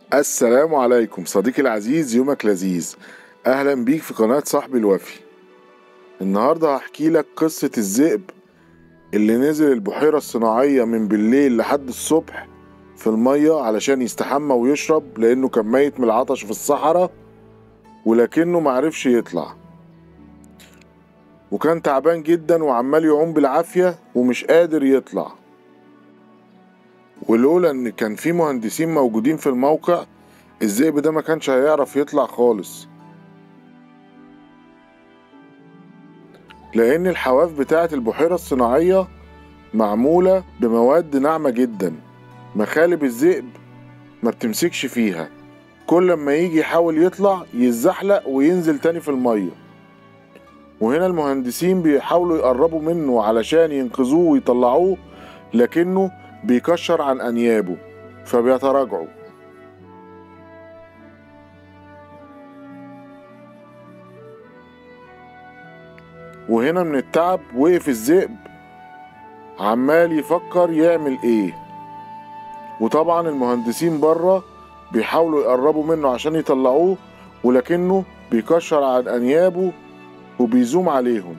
السلام عليكم صديقي العزيز يومك لذيذ اهلا بيك في قناة صاحبي الوفي النهاردة هحكي لك قصة الذئب اللي نزل البحيرة الصناعية من بالليل لحد الصبح في المية علشان يستحمى ويشرب لانه كان ميت من العطش في الصحراء ولكنه معرفش يطلع وكان تعبان جدا وعمال يعوم بالعافية ومش قادر يطلع ولولا ان كان في مهندسين موجودين في الموقع الذئب ده ما كانش هيعرف يطلع خالص لان الحواف بتاعة البحيرة الصناعية معمولة بمواد ناعمة جدا مخالب الذئب ما بتمسكش فيها كل ما يجي يحاول يطلع يتزحلق وينزل تاني في المية وهنا المهندسين بيحاولوا يقربوا منه علشان ينقذوه ويطلعوه لكنه بيكشر عن أنيابه فبيتراجعوا وهنا من التعب وقف الذئب عمال يفكر يعمل ايه وطبعا المهندسين بره بيحاولوا يقربوا منه عشان يطلعوه ولكنه بيكشر عن أنيابه وبيزوم عليهم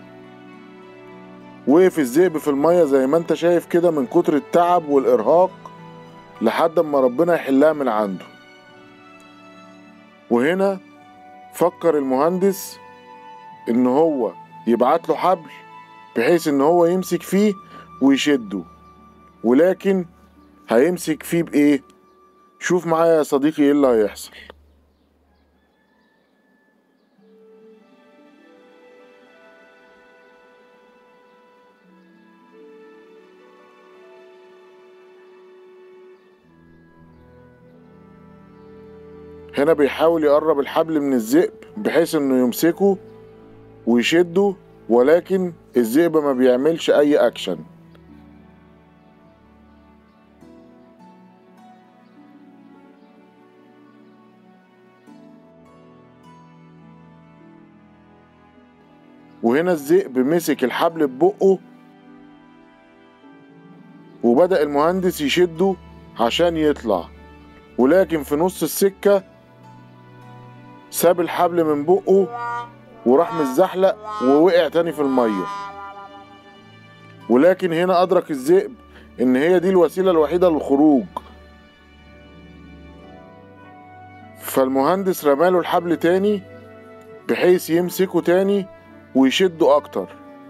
وقف الذئب في المية زي ما انت شايف كده من كتر التعب والإرهاق لحد ما ربنا يحلها من عنده وهنا فكر المهندس ان هو يبعت له حبل بحيث ان هو يمسك فيه ويشده ولكن هيمسك فيه بايه شوف معايا يا صديقي ايه اللي هيحصل هنا بيحاول يقرب الحبل من الذئب بحيث انه يمسكه ويشده ولكن الذئب ما بيعملش اي اكشن وهنا الذئب مسك الحبل ببقه وبدأ المهندس يشده عشان يطلع ولكن في نص السكة ساب الحبل من بقه وراح متزحلق ووقع تاني في المية ولكن هنا أدرك الذئب إن هي دي الوسيلة الوحيدة للخروج فالمهندس رماله الحبل تاني بحيث يمسكه تاني ويشده أكتر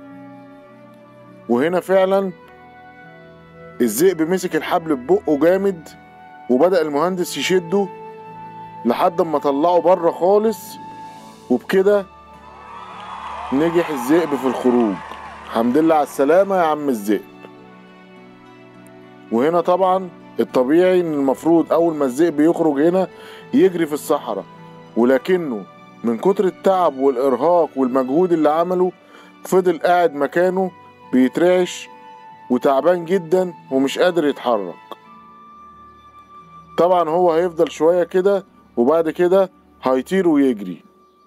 وهنا فعلا الذئب مسك الحبل ببقه جامد وبدأ المهندس يشده لحد ما طلعه بره خالص وبكده نجح الذئب في الخروج الحمد لله على السلامة يا عم الذئب وهنا طبعا الطبيعي ان المفروض اول ما الذئب يخرج هنا يجري في الصحراء ولكنه من كتر التعب والارهاق والمجهود اللي عمله فضل قاعد مكانه بيترعش وتعبان جدا ومش قادر يتحرك طبعا هو هيفضل شوية كده وبعد كده هيطير ويجري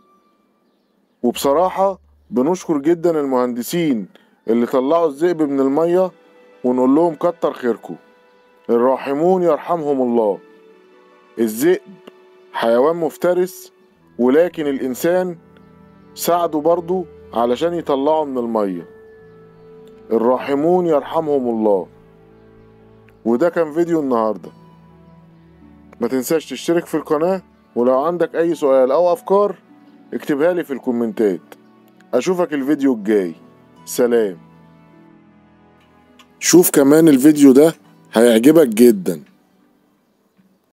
وبصراحة بنشكر جدا المهندسين اللي طلعوا الذئب من المية ونقول لهم كتر خيركم الراحمون يرحمهم الله الذئب حيوان مفترس ولكن الإنسان ساعده برضه علشان يطلعه من المية الراحمون يرحمهم الله وده كان فيديو النهارده ما تنساش تشترك في القناة ولو عندك أي سؤال أو أفكار اكتبها لي في الكومنتات أشوفك الفيديو الجاي سلام شوف كمان الفيديو ده هيعجبك جدا